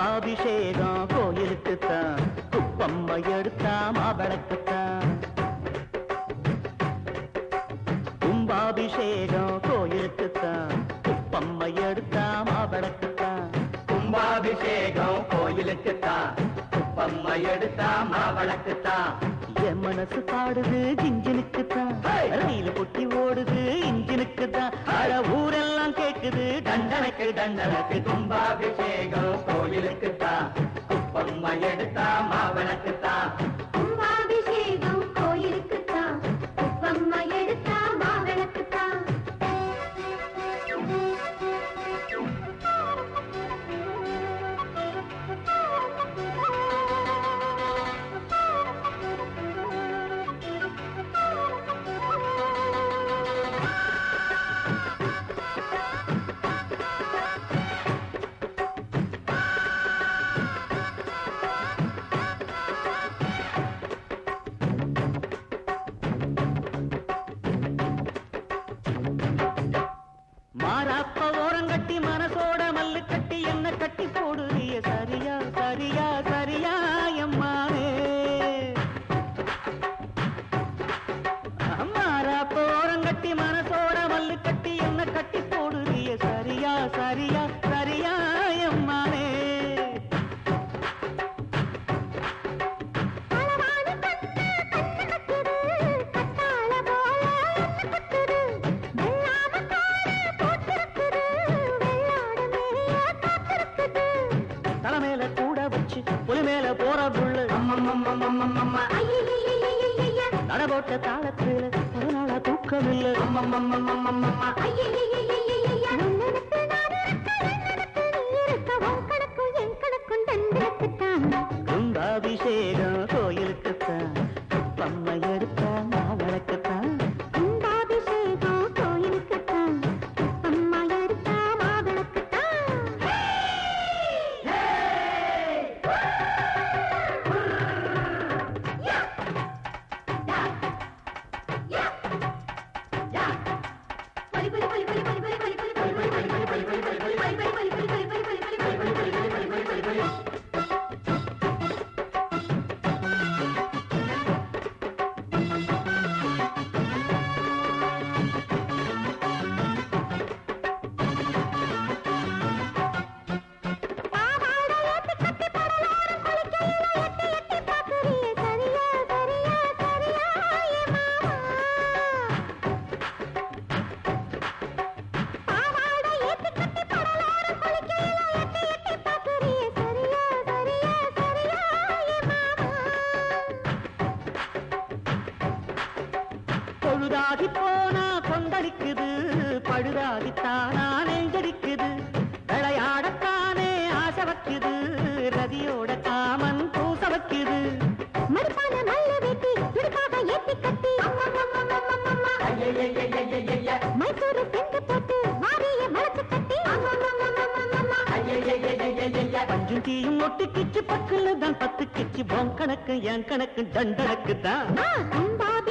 கும்பாபிஷேகம் கோயிலுக்குத்தான் குப்பம்மை எடுத்தா மாவிளக்குத்தான் கும்பாபிஷேகம் கோயிலுக்குத்தான் குப்பம்மை எடுத்தா மாவிளக்குத்தான் கும்பாபிஷேகம் கோயிலுக்குத்தான் குப்பம்மை எடுத்தா மாவளக்குத்தான் என் மனசு பாடுது இன்ஜினுக்குத்தான் Hey! ரயில் பொட்டி ஓடுது இன்ஜினுக்குத்தான் அட ஊரெல்லாம் கேக்குது தண்டனைக்கு தண்டனைக்கு கும்பாபிஷேகம் கோயிலுக்குத்தான் குப்பம்மை எடுத்தா மாவளக்குத்தான் கும்பாபிஷேகம் கோயிலுக்குத்தான் குப்பம்மா எடுத்தா மாவிளக்குத்தான் மாறாப்ப ஓரங்கட்டி மனசோட மல்லு கட்டி என்ன கட்டி போடுறிய சரியா சரியா சரியா எம்மானே மாறாப்ப ஓரங்கட்டி மனசோட மல்லு கட்டி என்ன கட்டி போடுறிய சரியா சரியா சரியா எம்மானே அளவான கண்ணு கண்ணு கட்டுது கத்தாழ போல என்ன கட்டுது வெள்ளாம காடு போட்டிருக்குது வெள்ளாடு மேய காத்திருக்குது தலைமையில கூட வச்சு புலி மேல போற புள்ளு அம்மம்மம்மம்மம்மம்ம ஐயையையையைய நடபோட்ட தாளத்துல ஒரு நாளா தூக்கம் இல்லை அம்மம்மம்மம்மம்மம்ம ஐயையையையைய உன்னனுக்கு நான் இருக்க என்னனுக்கு நீ இருக்க உன் கணக்கும் என் கணக்கும் தண்டனக்குத்தான் கும்பாபிஷேகம் கோயிலுக்குத்தான் பம்மை எடுத்தா மாவிளக்குத்தான் கும்பாபிஷேகம் கோயிலுக்குத்தான் குப்பம்மா எடுத்தா மாவிளக்குத்தான் பொழுதாகி போனா கொந்தளிக்குது பழுதாகித்தானா நெஞ்சடிக்குது விளையாடத்தானே ஆசை வைக்குது ரதியோட காமன் பூச வைக்குது மறுப்பான மல்ல வெட்டி துடுக்காக ஏத்தி கட்டி ஐயையையையையைய மைசூரு சென்று போட்டு வாரிய மலச்சு கட்டி ஐயையையையையைய பஞ்சும் தீயும் ஒட்டு கிச்சு பக்குல தான் பத்து கிச்சு பொன் கணக்கு என் கணக்கு தண்டனக்கு தான் கும்பா